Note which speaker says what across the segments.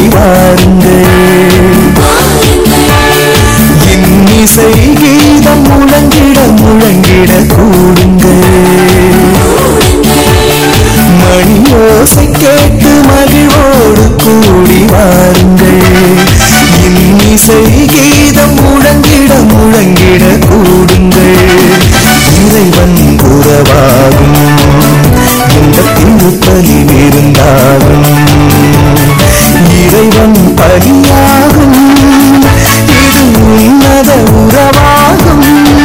Speaker 1: வாருங்கள் இன்னிசை கீதம் முழங்கிட முழங்கிட கூடுங்கள் மணியோசை கேட்டு மகிழ்வோடு கூடி வாருங்கள் இன்னிசை கீதம் முழங்கிட முழங்கிட கூடுங்கள் இறைவன் உறவாகும் இந்த திருப்பலில் இருந்தாகும் இறைவன் பலியாகும் இது உன்னத உறவாகும்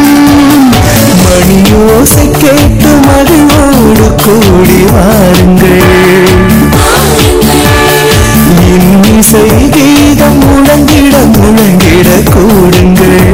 Speaker 1: மணியோசை கேட்டு மகிழ்வோடு கூடி வாருங்கள் இன்னிசை கீதம் முழங்கிட முழங்கிட கூடுங்கள்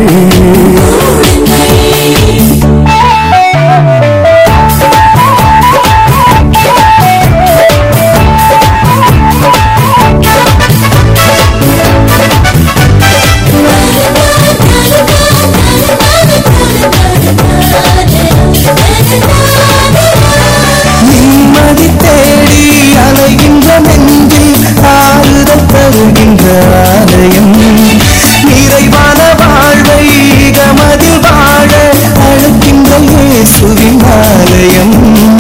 Speaker 1: நிம்மதி தேடி அலைகின்ற நெஞ்சில் ஆறுதல் தருகின்ற ஆலயம் நிறைவான வாழ்வை கமதில் வாழ அழைக்கின்ற இயேசுவின் ஆலயம்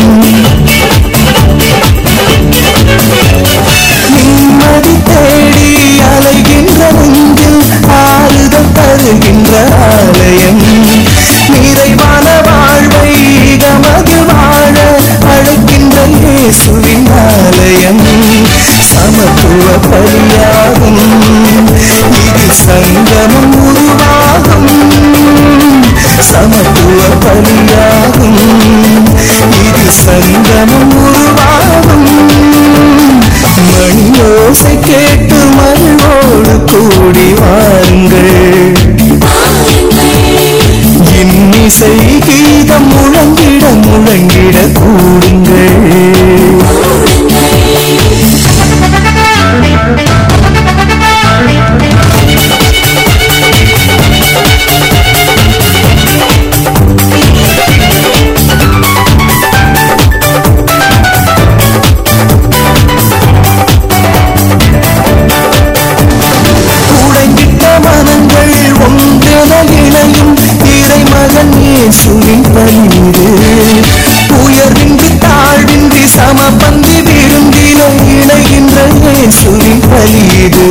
Speaker 1: நிம்மதி தேடி அலைகின்ற நெஞ்சில் ஆறுதல் தருகின்ற ஆலயம் நிறைவான வாழ்வை கமதில் வாழ அழைக்கின்ற இயேசுவின் ஆலயம் சமத்துவ பலியாகும் இது சங்கமம் உருவாகும் சமத்துவ பலியாகும் இது சங்கமம் உருவாகும் மணியோசை கேட்டு மகிழ்வோடு கூடி வாருங்கள் இன்னிசை கீதம் முழங்கிட முழங்கிட கூடுங்கள் உடைந்திட்ட மனங்கள் ஒன்றென இணையும் இறை மகன் இயேசுவின் பலியிடு உயர்வின்றி தாழ்வின்றி சமபந்தி விருந்தில இணைகின்ற இயேசுவின் பலியிடு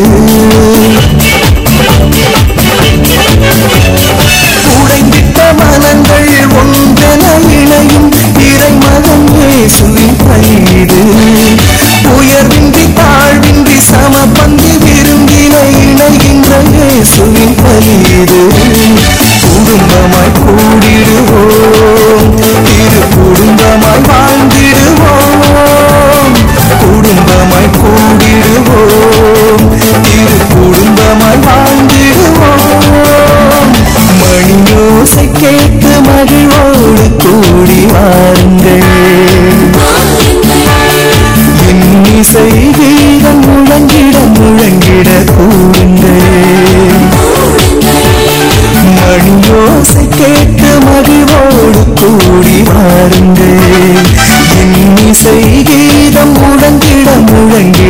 Speaker 1: உடைந்திட்ட மனங்கள் ஒன்றென இணையும் இறை மகன் இயேசுவின் பலியிடு உயர்வின்றி தாழ்வின்றி சமபந்தி விருந்தின இணைகின்ற இயேசுவின் பலியிடு குடும்பமாய் கூடிடுவோம் திரு குடும்பமாய் வாழ்ந்திடுவோம் குடும்பமாய் கூடிடுவோம் திரு குடும்பமாய் வாழ்ந்திடுவோம் மணியோசை கேட்டு மகிழ்வோடு கூடி வாருங்கள் இன்னிசை கீதம் முழங்கிட முழங்கிட கூடுங்கள் மணியோசை கேட்டு மகிழ்வோடு கூடி வாருங்கள் இன்னிசை கீதம் முழங்கிட முழங்கிட